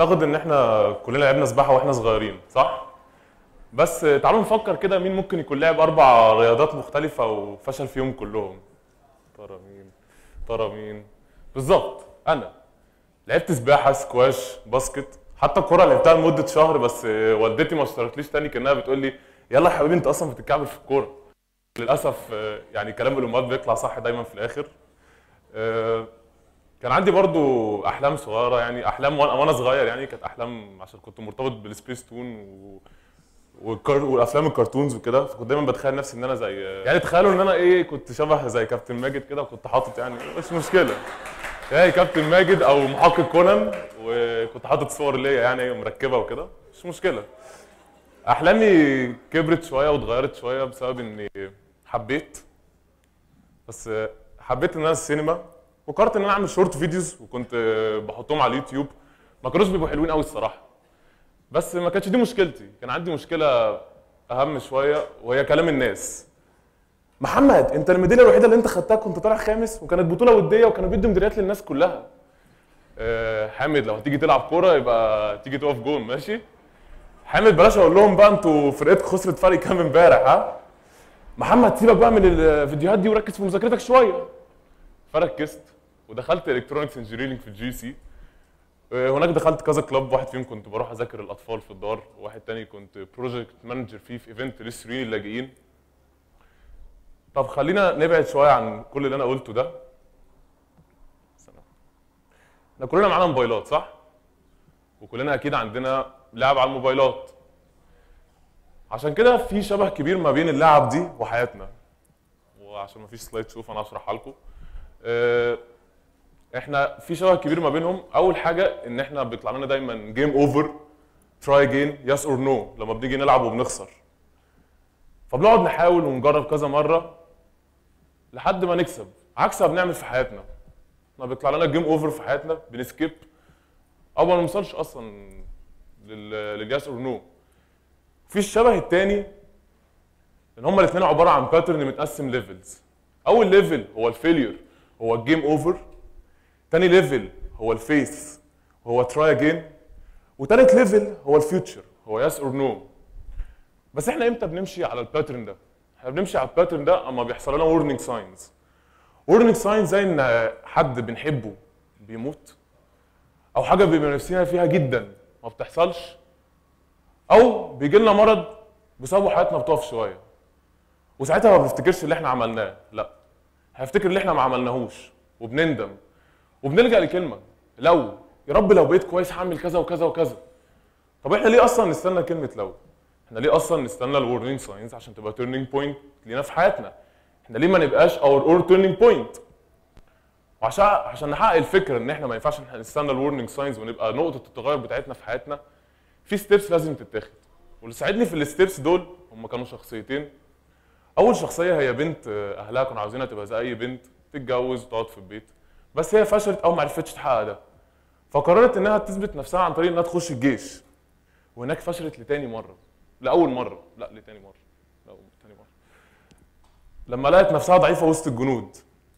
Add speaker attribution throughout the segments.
Speaker 1: اعتقد ان احنا كلنا لعبنا سباحه واحنا صغيرين صح بس تعالوا نفكر كده مين ممكن يكون لعب اربع رياضات مختلفه وفشل فيهم كلهم ترى مين ترى مين بالظبط انا لعبت سباحه سكواش باسكت حتى الكوره لعبتها لمده شهر بس والدتي ما اشترتليش تاني كانها بتقول لي يلا يا حبيبي انت اصلا بتتكعبل في الكوره للاسف يعني كلام الامهات بيطلع صح دايما في الاخر آه، كان عندي برضو احلام صغيره يعني احلام وانا وأنا صغير يعني كانت احلام عشان كنت مرتبط بالسبيس تون و... والكار... والافلام الكرتونز وكده فكنت دايما بتخيل نفسي ان انا زي يعني تخيلوا ان انا ايه كنت شبه زي كابتن ماجد كده وكنت حاطط يعني مش مشكله يعني كابتن ماجد او محقق كونان وكنت حاطط صور ليا يعني مركبه وكده مش مشكله احلامي كبرت شويه واتغيرت شويه بسبب اني حبيت بس حبيت ان انا السينما وقررت ان انا اعمل شورت فيديوز وكنت بحطهم على اليوتيوب ما كانوش بيبقوا حلوين قوي الصراحه بس ما كانتش دي مشكلتي كان عندي مشكله اهم شويه وهي كلام الناس محمد انت الميداليه الوحيده اللي انت خدتها كنت طالع خامس وكانت بطوله وديه وكانوا بيدوا ميداليات للناس كلها آه، حامد لو هتيجي تلعب كوره يبقى تيجي تقف جون ماشي حامد بلاش اقول لهم بقى انتوا فرقتكم خسرت فرق كام امبارح ها محمد سيبك بقى من الفيديوهات دي وركز في مذاكرتك شويه فركزت ودخلت الكترونكس انجينيرنج في الجي سي هناك دخلت كذا كلاب واحد فيهم كنت بروح اذاكر الاطفال في الدار وواحد تاني كنت بروجكت مانجر فيه في ايفنت للسوريين اللاجئين طب خلينا نبعد شويه عن كل اللي انا قلته ده استنى. احنا كلنا معانا موبايلات صح وكلنا اكيد عندنا لعب على الموبايلات عشان كده في شبه كبير ما بين اللعب دي وحياتنا وعشان ما فيش سلايد شوف انا هشرحها لكم آه، احنا في شبه كبير ما بينهم اول حاجه ان احنا بيطلع لنا دايما جيم اوفر تراي اجين يس اور نو لما بنيجي نلعب وبنخسر فبنقعد نحاول ونجرب كذا مره لحد ما نكسب عكس ما بنعمل في حياتنا ما بيطلع لنا جيم اوفر في حياتنا بنسكيب او ما بنوصلش اصلا لليس اور نو في الشبه الثاني ان هما الاثنين عباره عن باترن متقسم ليفلز اول ليفل هو الفيلير هو الجيم اوفر تاني ليفل هو الفيث هو تراي اجين وتالت ليفل هو الفيوتشر هو يس اور نو بس احنا امتى بنمشي على الباترن ده احنا بنمشي على الباترن ده اما بيحصل لنا warning ساينز warning ساينز زي ان حد بنحبه بيموت او حاجه بيبقى نفسنا فيها جدا ما بتحصلش او بيجي لنا مرض بسببه حياتنا بتقف شويه وساعتها ما بنفتكرش اللي احنا عملناه لا هنفتكر اللي احنا ما عملناهوش وبنندم وبنلجا لكلمه لو يا رب لو بقيت كويس هعمل كذا وكذا وكذا طب احنا ليه اصلا نستنى كلمه لو احنا ليه اصلا نستنى الورنينج ساينز عشان تبقى تيرنينج بوينت لينا في حياتنا احنا ليه ما نبقاش اور اور تيرنينج بوينت وعشان عشان نحقق الفكره ان احنا ما ينفعش ان احنا نستنى الورنينج ساينز ونبقى نقطه التغير بتاعتنا في حياتنا في ستيبس لازم تتاخد واللي ساعدني في الستيبس دول هم كانوا شخصيتين اول شخصيه هي بنت اهلها كانوا عاوزينها تبقى زي اي بنت تتجوز وتقعد في البيت بس هي فشلت او ما عرفتش تحقق ده فقررت انها تثبت نفسها عن طريق انها تخش الجيش وهناك فشلت لتاني مره لاول مره لا لتاني مره لا تاني مره لما لقت نفسها ضعيفه وسط الجنود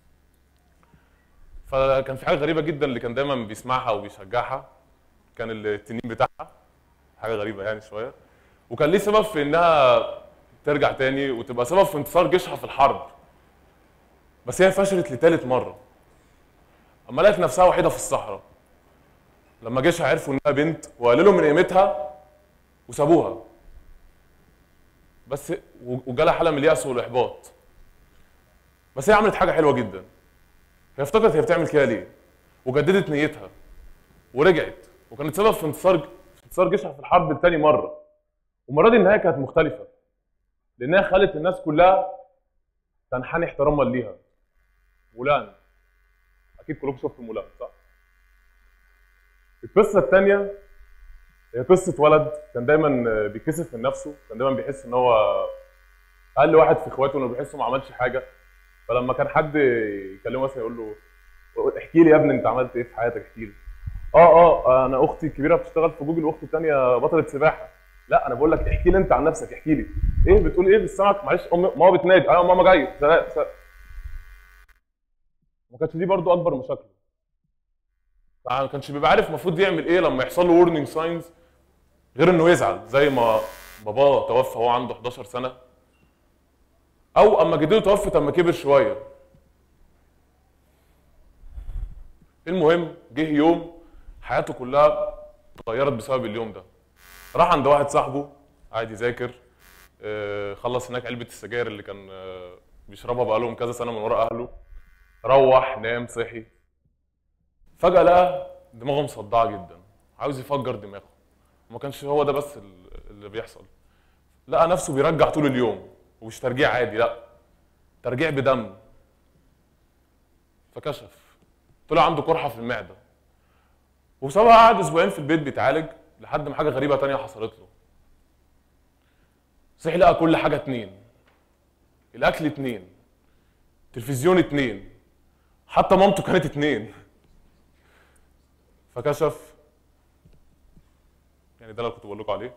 Speaker 1: فكان في حاجه غريبه جدا اللي كان دايما بيسمعها وبيشجعها كان التنين بتاعها حاجه غريبه يعني شويه وكان ليه سبب في انها ترجع تاني وتبقى سبب في انتصار جيشها في الحرب بس هي فشلت لتالت مره اما لقت نفسها وحيده في الصحراء لما جيشها عرفوا انها بنت وقللوا من قيمتها وسابوها بس وجالها حاله من الياس والاحباط بس هي عملت حاجه حلوه جدا هي افتكرت هي بتعمل كده ليه وجددت نيتها ورجعت وكانت سبب في انتصار في انتصار جيشها في الحرب لتاني مره والمره دي النهايه كانت مختلفه لانها خلت الناس كلها تنحني احتراما ليها مولان اكيد كلكم شفتوا مولان صح القصه الثانيه هي قصه ولد كان دايما بيكسف من نفسه كان دايما بيحس ان هو اقل واحد في اخواته انه بيحس ما عملش حاجه فلما كان حد يكلمه مثلا يقول له احكي لي يا ابني انت عملت ايه في حياتك احكي لي اه اه انا اختي الكبيره بتشتغل في جوجل واختي الثانيه بطله سباحه لا انا بقول لك احكي لي انت عن نفسك احكي لي ايه بتقول ايه بالسمك معلش امي ماما بتنادي اه ماما جايه سلام سلام ما كانتش دي برضو اكبر مشاكله ما كانش بيبقى عارف المفروض يعمل ايه لما يحصل له warning ساينز غير انه يزعل زي ما باباه توفى وهو عنده 11 سنه او اما جدته توفت اما كبر شويه المهم جه يوم حياته كلها اتغيرت بسبب اليوم ده راح عند واحد صاحبه قاعد يذاكر آه، خلص هناك علبه السجاير اللي كان آه، بيشربها بقالهم كذا سنه من ورا اهله روح نام صحي فجاه لقى دماغه مصدعه جدا عاوز يفجر دماغه وما كانش هو ده بس ال- اللي بيحصل لقى نفسه بيرجع طول اليوم ومش ترجيع عادي لا ترجيع بدم فكشف طلع عنده قرحه في المعده وبسببها قعد اسبوعين في البيت بيتعالج لحد ما حاجه غريبه تانية حصلت له صحي لقى كل حاجه اتنين الاكل اتنين تلفزيون اتنين حتى مامته كانت اتنين فكشف يعني ده اللي كنت بقول لكم عليه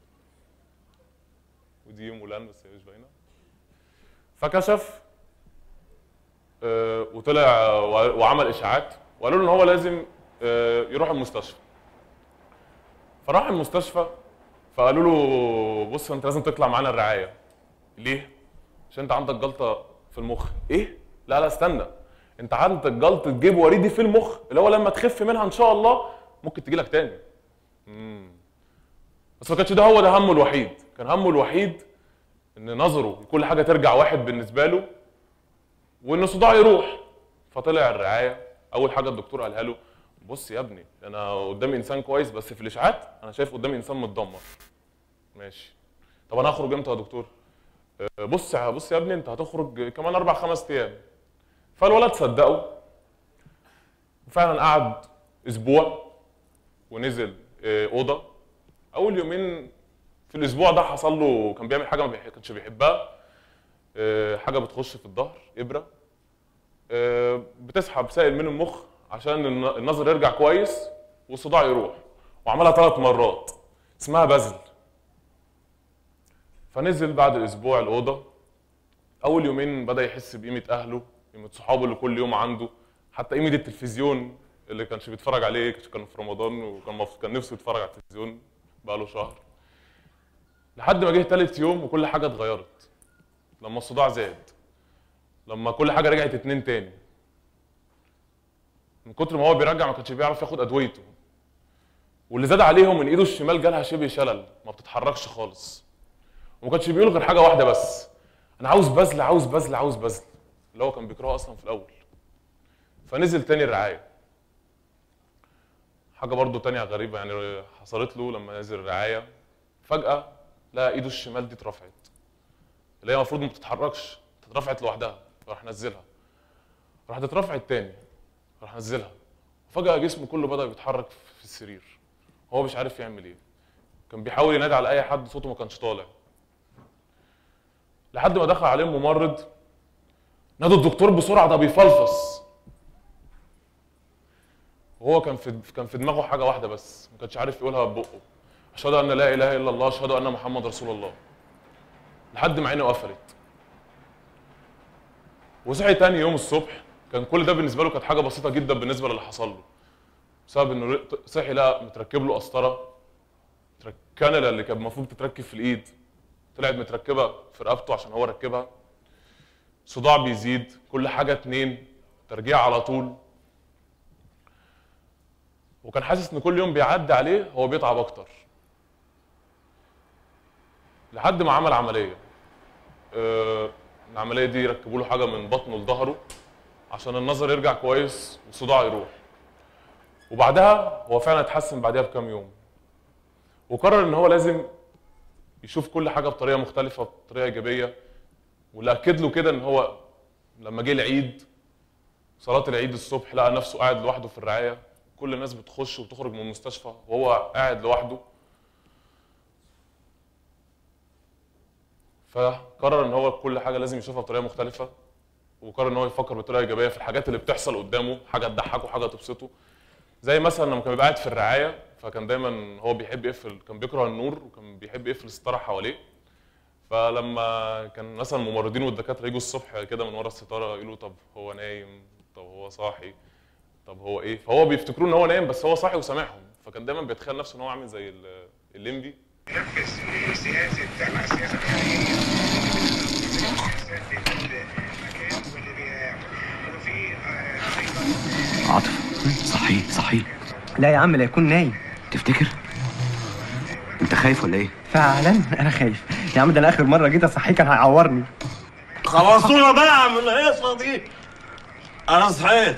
Speaker 1: ودي مولان بس هي مش باينه فكشف آه، وطلع آه، وع- وعمل اشاعات وقالوا له ان هو لازم آه، يروح المستشفى فراح المستشفى فقالوا له بص انت لازم تطلع معانا الرعايه ليه عشان انت عندك جلطه في المخ ايه لا لا استنى انت عندك جلطه جيب وريدي في المخ اللي هو لما تخف منها ان شاء الله ممكن تجي لك تاني مم. بس ما كانش ده هو ده همه الوحيد كان همه الوحيد ان نظره كل حاجه ترجع واحد بالنسبه له وان صداعه يروح فطلع الرعايه اول حاجه الدكتور قالها له بص يا ابني انا قدامي انسان كويس بس في الاشاعات انا شايف قدامي انسان متدمر ماشي طب انا هخرج امتى يا دكتور آه، بص يا بص يا ابني انت هتخرج كمان اربع خمس ايام فالولد صدقه وفعلا قعد اسبوع ونزل آه، اوضه اول يومين في الاسبوع ده حصل له كان بيعمل حاجه ما بيح- كانش بيحبها آه، حاجه بتخش في الظهر ابره آه، بتسحب سائل من المخ عشان الن- النظر يرجع كويس والصداع يروح وعملها ثلاث مرات اسمها بذل فنزل بعد اسبوع الاوضه اول يومين بدا يحس بقيمه اهله قيمه صحابه اللي كل يوم عنده حتى قيمه التلفزيون اللي كانش بيتفرج عليه كان في رمضان وكان مف... كان نفسه يتفرج على التلفزيون بقاله شهر لحد ما جه تالت يوم وكل حاجه اتغيرت لما الصداع زاد لما كل حاجه رجعت اتنين تاني من كتر ما هو بيرجع ما كانش بيعرف ياخد ادويته واللي زاد عليهم من ايده الشمال جالها شبه شلل ما بتتحركش خالص وما كانش بيقول غير حاجه واحده بس انا عاوز بذل عاوز بذل عاوز بذل اللي هو كان بيكرهه اصلا في الاول فنزل تاني الرعايه حاجه برضو تانية غريبه يعني حصلت له لما نزل الرعايه فجاه لقى ايده الشمال دي اترفعت اللي هي المفروض ما بتتحركش اترفعت لوحدها راح نزلها راحت اترفعت تاني راح نزلها وفجاه جسمه كله بدا يتحرك في السرير هو مش عارف يعمل ايه كان بيحاول ينادي على اي حد صوته ما كانش طالع لحد ما دخل عليه ممرض نادوا الدكتور بسرعه ده بيفلفص وهو كان في كان في دماغه حاجه واحده بس ما كانش عارف يقولها ببقه اشهد ان لا اله الا الله اشهد ان محمد رسول الله لحد ما عينه قفلت وصحي تاني يوم الصبح كان كل ده بالنسبه له كانت حاجه بسيطه جدا بالنسبه للي حصل له بسبب انه ر- صحي لقى متركب له قسطره ترك- كانولا اللي كانت المفروض تتركب في الايد طلعت متركبه في رقبته عشان هو ركبها صداع بيزيد كل حاجه اتنين ترجيع على طول وكان حاسس ان كل يوم بيعدي عليه هو بيتعب اكتر لحد ما عمل عمليه آه، العمليه دي ركبوا له حاجه من بطنه لظهره عشان النظر يرجع كويس والصداع يروح وبعدها هو فعلا اتحسن بعدها بكام يوم وقرر ان هو لازم يشوف كل حاجه بطريقه مختلفه بطريقه ايجابيه واللي اكد له كده ان هو لما جه العيد صلاه العيد الصبح لقى نفسه قاعد لوحده في الرعايه كل الناس بتخش وتخرج من المستشفى وهو قاعد لوحده فقرر ان هو كل حاجه لازم يشوفها بطريقه مختلفه وقرر ان هو يفكر بطريقه ايجابيه في الحاجات اللي بتحصل قدامه حاجه تضحكه حاجه تبسطه زي مثلا لما كان بيبقى قاعد في الرعايه فكان دايما هو بيحب يقفل كان بيكره النور وكان بيحب يقفل الستاره حواليه فلما كان مثلا الممرضين والدكاتره يجوا الصبح كده من ورا الستاره يقولوا طب هو نايم طب هو صاحي طب هو ايه فهو بيفتكروه ان هو نايم بس هو صاحي وسامعهم فكان دايما بيتخيل نفسه ان هو عامل زي ال- الليمبي
Speaker 2: نفذ سياسة مع السياسة الحالية سياسات المكان واللي بي- وفي آه، أيضا
Speaker 3: عاطف صحيح صحيح
Speaker 4: لا يا عم لا يكون نايم
Speaker 3: تفتكر انت خايف ولا ايه
Speaker 4: فعلا انا خايف يا عم ده انا اخر مره جيت اصحيه كان هيعورني
Speaker 5: خلصونا بقى من الهيصه دي انا صحيت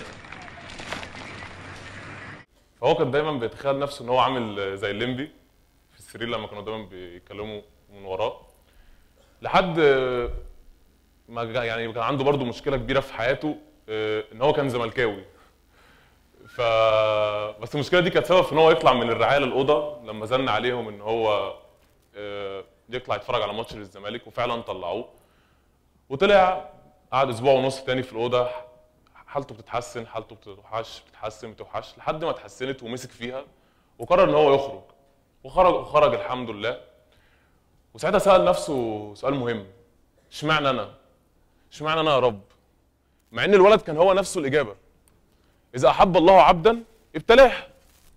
Speaker 1: فهو كان دايما بيتخيل نفسه ان هو عامل زي الليمبي في السرير لما كانوا دايما بيتكلموا من وراه لحد ما جا- يعني كان عنده برضو مشكله كبيره في حياته آه، ان هو كان زملكاوي ف بس المشكله دي كانت سبب في ان هو يطلع من الرعايه للاوضه لما زن عليهم ان هو آه، يطلع يتفرج على ماتش للزمالك وفعلا طلعوه وطلع قعد اسبوع ونص تاني في الاوضه حالته بتتحسن حالته بتتوحش بتتحسن بتوحش لحد ما اتحسنت ومسك فيها وقرر ان هو يخرج وخرج وخرج الحمد لله وساعتها سأل نفسه سؤال مهم اشمعنى انا اشمعنى انا يا رب مع ان الولد كان هو نفسه الاجابه اذا احب الله عبدا ابتلاه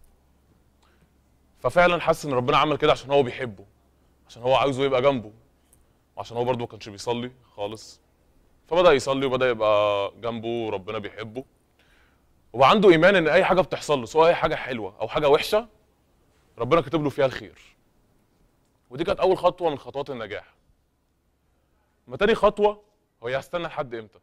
Speaker 1: ففعلا حس ان ربنا عمل كده عشان هو بيحبه عشان هو عاوزه يبقى جنبه وعشان هو برضه ما كانش بيصلي خالص فبدا يصلي وبدا يبقى جنبه وربنا بيحبه وبقى عنده ايمان ان اي حاجه بتحصل له سواء هي حاجه حلوه او حاجه وحشه ربنا كاتب له فيها الخير ودي كانت اول خطوه من خطوات النجاح ما تاني خطوه هو هيستنى لحد امتى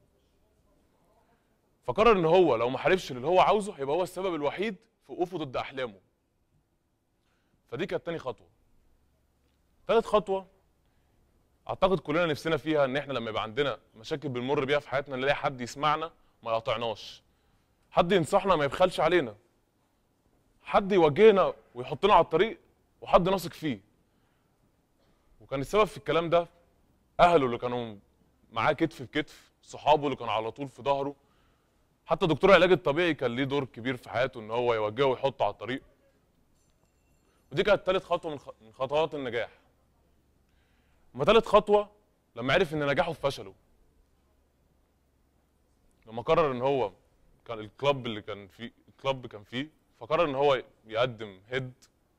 Speaker 1: فقرر ان هو لو ما حاربش اللي هو عاوزه هيبقى هو السبب الوحيد في وقوفه ضد احلامه فدي كانت تاني خطوه تالت خطوه اعتقد كلنا نفسنا فيها ان احنا لما يبقى عندنا مشاكل بنمر بيها في حياتنا نلاقي حد يسمعنا ما يقاطعناش حد ينصحنا ما يبخلش علينا حد يوجهنا ويحطنا على الطريق وحد نثق فيه وكان السبب في الكلام ده اهله اللي كانوا معاه كتف بكتف صحابه اللي كانوا على طول في ظهره حتى دكتور العلاج الطبيعي كان ليه دور كبير في حياته ان هو يوجهه ويحطه على الطريق ودي كانت تالت خطوه من خ- من خطوات النجاح اما تالت خطوه لما عرف ان نجاحه في فشله لما قرر ان هو كان الكلاب اللي كان فيه الكلاب كان فيه فقرر ان هو يقدم هيد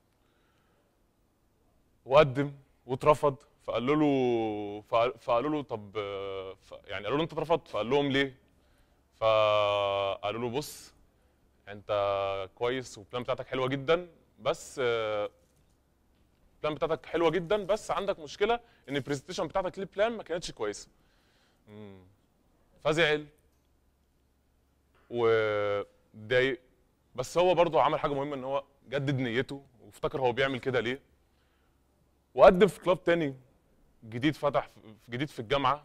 Speaker 1: وقدم واترفض فقالوا له فقال- فقالوا له طب آه، ف- يعني قالوا له انت اترفضت فقال لهم ليه فقالوا له بص انت كويس والبلان بتاعتك حلوه جدا بس آه، البلان بتاعتك حلوه جدا بس عندك مشكله ان البرزنتيشن بتاعتك للبلان ما كانتش كويسه مم. فزعل واتضايق بس هو برضه عمل حاجه مهمه ان هو جدد نيته وافتكر هو بيعمل كده ليه وقدم في كلاب تاني جديد فتح في جديد في الجامعه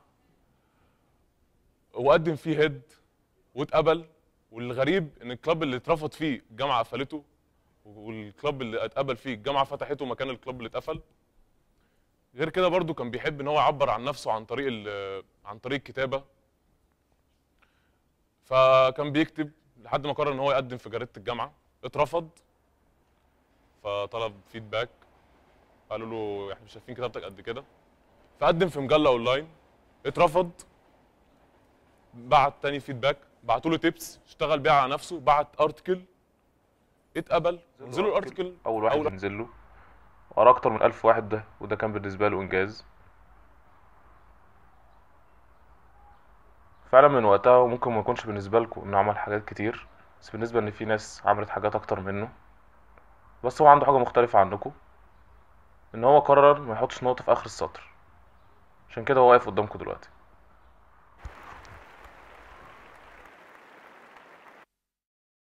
Speaker 1: وقدم فيه هيد واتقبل والغريب ان الكلاب اللي اترفض فيه الجامعه قفلته والكلاب اللي اتقبل فيه الجامعه فتحته مكان الكلاب اللي اتقفل غير كده برضو كان بيحب ان هو يعبر عن نفسه عن طريق ال- عن طريق الكتابه فكان بيكتب لحد ما قرر ان هو يقدم في جريده الجامعه اترفض فطلب فيدباك قالوا له احنا مش شايفين كتابتك قد كده فقدم في مجله اونلاين اترفض بعت تاني فيدباك بعتوا له تيبس اشتغل بيها على نفسه بعت ارتكل اتقبل نزلوا الارتكل
Speaker 6: اول واحد
Speaker 1: أول-
Speaker 6: ينزل له قرا اكتر من ألف واحد ده وده كان بالنسبه له انجاز فعلا من وقتها وممكن ما يكونش بالنسبه لكم انه عمل حاجات كتير بس بالنسبه ان في ناس عملت حاجات اكتر منه بس هو عنده حاجه مختلفه عنكم ان هو قرر ما يحطش نقطه في اخر السطر عشان كده هو واقف قدامكم دلوقتي